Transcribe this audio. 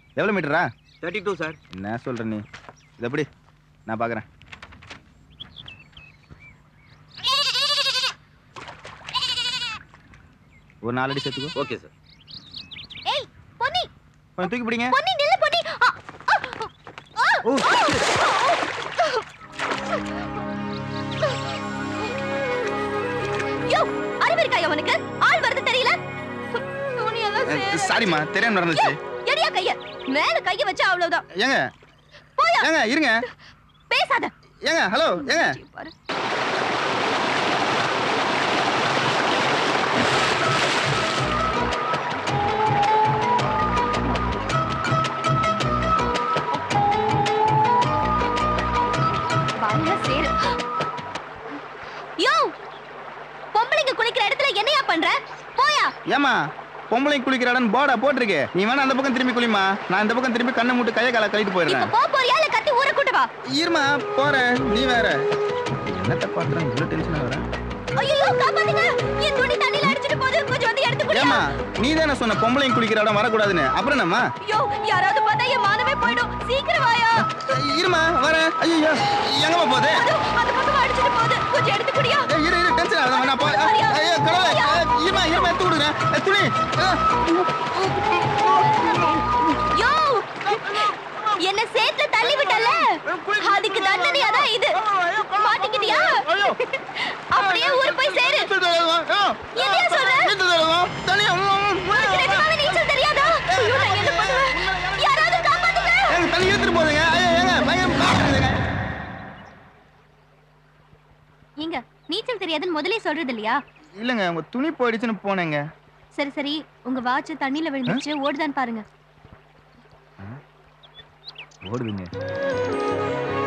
எவ்வளோ மீட்டரா thirty two sir என்ன சொல்ற நீ இது எப்படி நான் பார்க்குறேன் ஒரு நாலடி சேர்த்துக்கோ ஓகே சார் ஏய் பொன்னி கொஞ்சம் தூக்கி பிடிங்க பொன்னி நில்லு பொன்னி ஆ, ஆ, ஆ. ஓ யோ அறிவு இருக்கா அவனுக்கு ஆள் வருது தெரியல துணி எல்லாம் சேர- சாரிம்மா தெரியாம நடந்துச்சு எடியா கைய மேல கைய வச்சா அவ்வளவுதான் ஏங்க போயா ஏங்க இருங்க பேசாத ஏங்க ஹலோ ஏங்க பாரு வாயில சேரு யோ பொம்பளைங்க குளிக்கிற இடத்துல என்னையா பண்ற போயா ஏமா பொம்பளைங்க குளிக்கிற இடம் போர்டா போட்டிருக்கு நீ வேணா அந்த பக்கம் திரும்பி குளிமா நான் இந்த பக்கம் திரும்பி கண்ணை மூட்டு கையை காலை கழிட்டு இப்ப போயிடுறேன் போ போறியா இல்ல கத்தி ஊற கூட்டு வா இருமா போறேன் நீ வேற என்னத்த பாக்குறேன் இவ்வளவு டென்ஷனா வரேன் ஐயோ காப்பாத்துங்க என் துணி தண்ணில அடிச்சிட்டு போகுது கொஞ்சம் வந்து எடுத்து குடியா ஏமா நீ தானே சொன்ன பொம்பளைங்க குளிக்கிற இடம் வரக்கூடாதுன்னு அப்புறம் என்னம்மா ஐயோ யாராவது பார்த்தா என் மானமே போயிடும் சீக்கிரம் வாயா இருமா வரேன் ஐயோ எங்கம்மா போகுது அதோ, அந்த பக்கம் அடிச்சிட்டு போகுது கொஞ்சம் எடுத்து குடியா ஏய், இரு இரு டென்ஷன் ஆகாத நான் போறேன் ஐயோ கடவுளே ஏய், இருமா இருமா எடுத்து கொடுக்குறேன் ஏய், துணி ஏய், யோ என்ன சேத்துல தள்ளி விட்டல அதுக்கு தண்டனையா தான் இது மாட்டிக்கிட்டியா அப்படியே ஊரு போய் சேரு என்னையா சொல்ற? தனியா உனக்கு நிஜமாவே நீச்சல் தெரியாதா ஐயோ, நான் என்ன பண்ணுவேன் யாராவது காப்பாத்துங்க ஏங்க தண்ணி இழுத்துட்டு போகுதுங்க ஐயோ ஏங்க பயங்கர பாக்குறதுங்க ஏங்க நீச்சல் தெரியாதுன்னு முதலே சொல்றது இல்லையா இல்லங்க உங்க துணி போயிடுச்சுன்னு போனேங்க சரி சரி உங்க வாட்ச் தண்ணியில விழுந்துச்சு ஓடுதான்னு பாருங்க ஓடுதுங்க